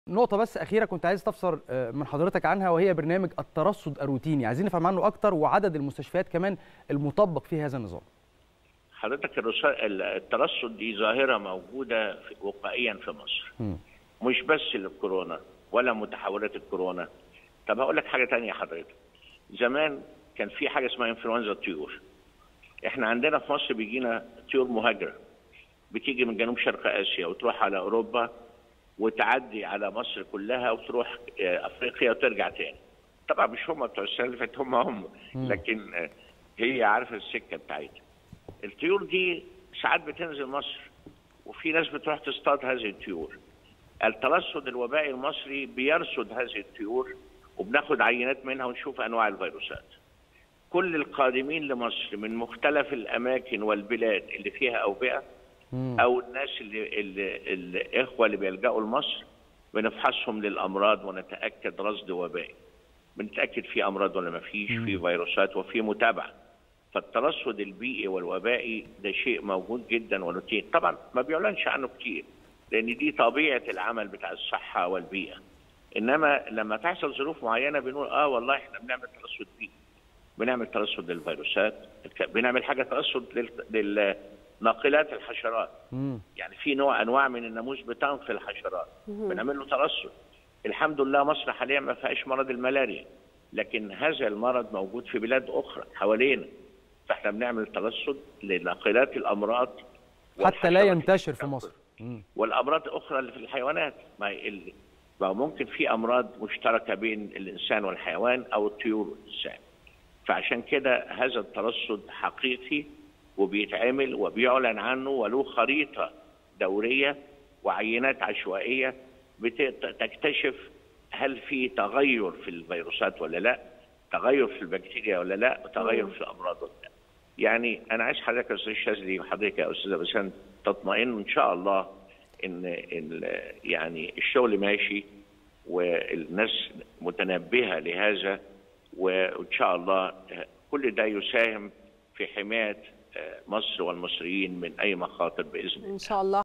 نقطة بس أخيرة كنت عايز استفسر من حضرتك عنها وهي برنامج الترصد الروتيني، عايزين نفهم عنه أكتر وعدد المستشفيات كمان المطبق في هذا النظام. حضرتك الترصد دي ظاهرة موجودة وقائيا في مصر. م. مش بس للكورونا ولا متحولات الكورونا. طب هقول لك حاجة تانية حضرتك. زمان كان في حاجة اسمها انفلونزا الطيور. احنا عندنا في مصر بيجينا طيور مهاجرة. بتيجي من جنوب شرق آسيا وتروح على أوروبا وتعدي على مصر كلها وتروح افريقيا وترجع تاني. طبعا مش هم بتوع السنه اللي فاتت هم هم لكن هي عارفه السكه بتاعتها. الطيور دي ساعات بتنزل مصر وفي ناس بتروح تصطاد هذه الطيور. الترصد الوبائي المصري بيرصد هذه الطيور وبناخد عينات منها ونشوف انواع الفيروسات. كل القادمين لمصر من مختلف الاماكن والبلاد اللي فيها اوبئه او الناس اللي, اللي الاخوه اللي بيلجأوا لمصر بنفحصهم للامراض ونتاكد رصد وبائي. بنتاكد في امراض ولا ما فيش، في فيروسات وفي متابعه. فالترصد البيئي والوبائي ده شيء موجود جدا وروتين، طبعا ما بيعلنش عنه كتير لان دي طبيعه العمل بتاع الصحه والبيئه. انما لما تحصل ظروف معينه بنقول اه والله احنا بنعمل ترصد بيئي. بنعمل ترصد للفيروسات، بنعمل حاجه ترصد لل, لل... ناقلات الحشرات مم. يعني في نوع انواع من الناموس بتنقل الحشرات بنعمل له ترصد الحمد لله مصر حاليا ما فيهاش مرض الملاريا لكن هذا المرض موجود في بلاد اخرى حوالينا فاحنا بنعمل ترصد لناقلات الامراض حتى لا ينتشر في مصر مم. والامراض الاخرى اللي في الحيوانات ما اللي ما ممكن في امراض مشتركه بين الانسان والحيوان او الطيور والانسان فعشان كده هذا الترصد حقيقي وبيتعمل وبيعلن عنه وله خريطة دورية وعينات عشوائية بتكتشف هل في تغير في الفيروسات ولا لا تغير في البكتيريا ولا لا وتغير في الأمراض ولا لا يعني أنا عايز حضرتك يا أستاذ شاذلي وحضرتك يا أستاذة بسنت تطمئنوا إن شاء الله إن, إن يعني الشغل ماشي والناس متنبهة لهذا وإن شاء الله كل ده يساهم في حماية مصر والمصريين من اي مخاطر باذن الله ان شاء الله